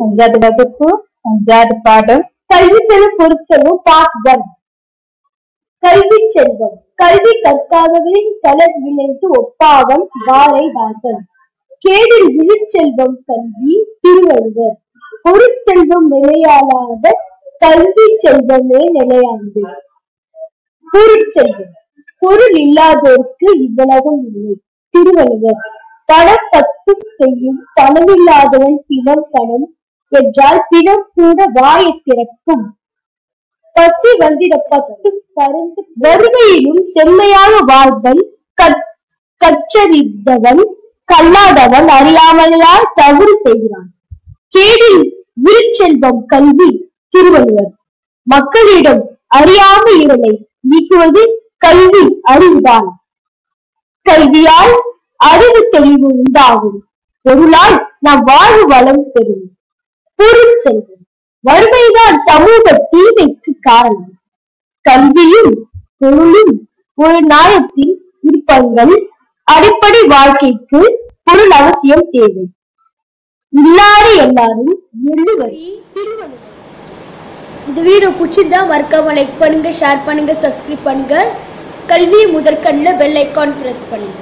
அஞ்சாவது வகுப்பு அஞ்சாவது பாடம் கல்வி செல்வம் பொருட்செல்வம் பார்ட் ஒன் கல்வி செல்வம் கல்வி கற்காதவரின் கலர் விளைந்து ஒப்பாவன் பாரதிதாசன் கேடில் விழுச்செல்வம் கல்வி திருவள்ளுவர் பொருட்செல்வம் நிலையாளாத கல்வி செல்வமே நிலையானது பொருட்செல்வம் பொருள் இல்லாதோருக்கு இவ்வுலகம் இல்லை திருவள்ளுவர் பணப்பத்து செய்யும் பணமில்லாதவன் பிணம் பணம் என்றால் பிணம் கூட வாயை திறக்கும் பசி வந்திட பத்து பருந்து வறுமையிலும் செம்மையாக வாழ்வன் கற்- கற்றறிந்தவன் கல்லாதவன் அறியாமலையால் தவறு செய்கிறான் கேடில் விருச்செல்வம் கல்வி திருவள்ளுவர் மக்களிடம் அறியாமை இருளை நீக்குவது கல்வி அறிவுதான் கல்வியால் அறிவு தெளிவு உண்டாகும் பொருளால் நாம் வாழ்வு வளம் பெறும் பொருள் செல்வம் வறுமைதான் சமூக தீமைக்கு காரணம் கல்வியும் பொருளும் ஒரு நாயத்தின் விருப்பங்கள் அடிப்படை வாழ்க்கைக்கு பொருள் அவசியம் தேவை இல்லாத எல்லாரும் எள்ளுவர் இந்த வீடியோ பிடிச்சிருந்தா மறக்காம லைக் பண்ணுங்க ஷேர் பண்ணுங்க சப்ஸ்கிரைப் பண்ணுங்க கல்வி முதற்கண்ணில் பெல் ஐக்கான் பிரஸ் பண்ணுங்க